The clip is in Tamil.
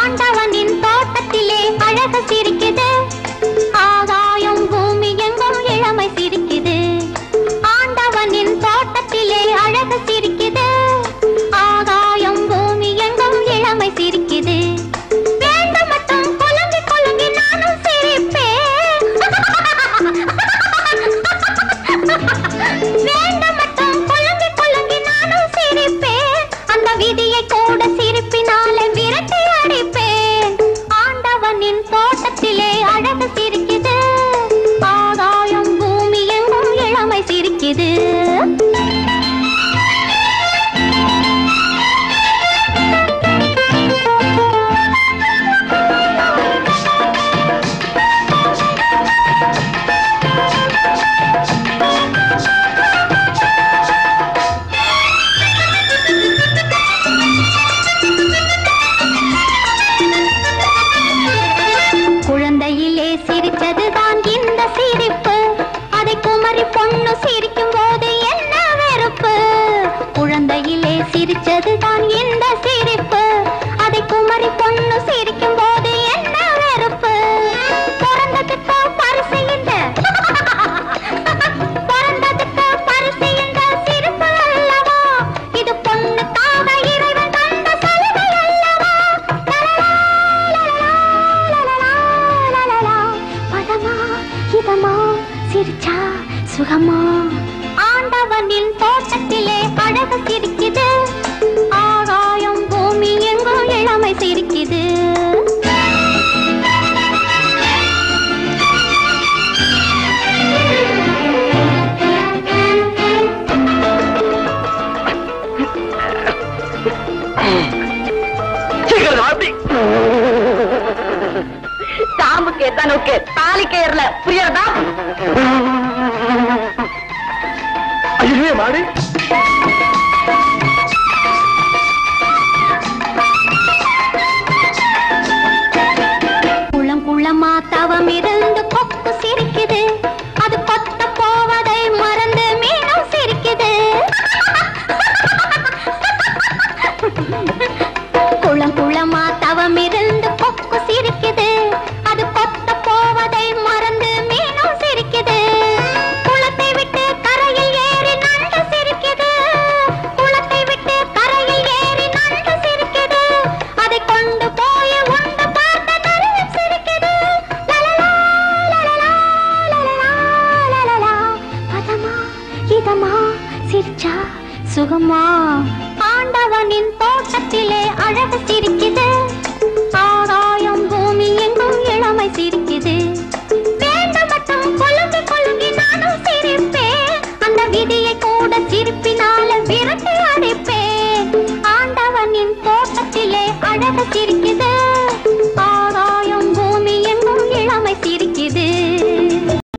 ஆண்டவனின் தோட்டத்திலே அழகு சிரிக்குது ஆகாயம் பூமி எங்கும் இளமை சிரிக்குது ஆண்டவனின் தோட்டத்திலே அழகு சிரிக்குது ஆகாயம் பூமி எங்கும் இளமை சிரிக்குது வேண்டும் மட்டும் குலுங்கி குலுங்கி நானும் சிரிப்பேன் வேண்டும் மட்டும் குலுங்கி குலுங்கி நானும் சிரிப்பேன் அந்த விதியை கூட சிரிப்பினாலே விரட்டி அடிப்பேன் ஆண்டவனின் தோட்டத்திலே அழகு சிரிக்குது ஆகாயம் பூமி எங்கும் இளமை சிரிக்குது குழந்தையிலே சிரிச்சதுதான் இந்த சிரிப்பு அதை குமரி பொண்ணு சிரிக்கும் போது என்ன வெறுப்பு குழந்தையிலே சிரிச்சதுதான் இந்த சிரிப்பு அதை குமரி பொண்ணு சிரிக்கும் போது என்ன வெறுப்பு பிறந்ததுக்கு பரிசு இந்த பிறந்ததுக்கு பரிசு இந்த சிரிப்பு அல்லவா இது பொண்ணுக்காக இறைவன் தந்த சலுகை அல்லவா லலலா, பதமா இதமா சிரிச்சா சுகமா ஆண்டவனின் தோட்டத்திலே அழகு சிரிக்குது ஆகாயம் பூமி எங்கும் இளமை சிரிக்குது சீக்கிரம் அப்படி காம்புக்கு எத்தனுக்கு தாலி கயிறுல புரியறதா ஐயோ மாடு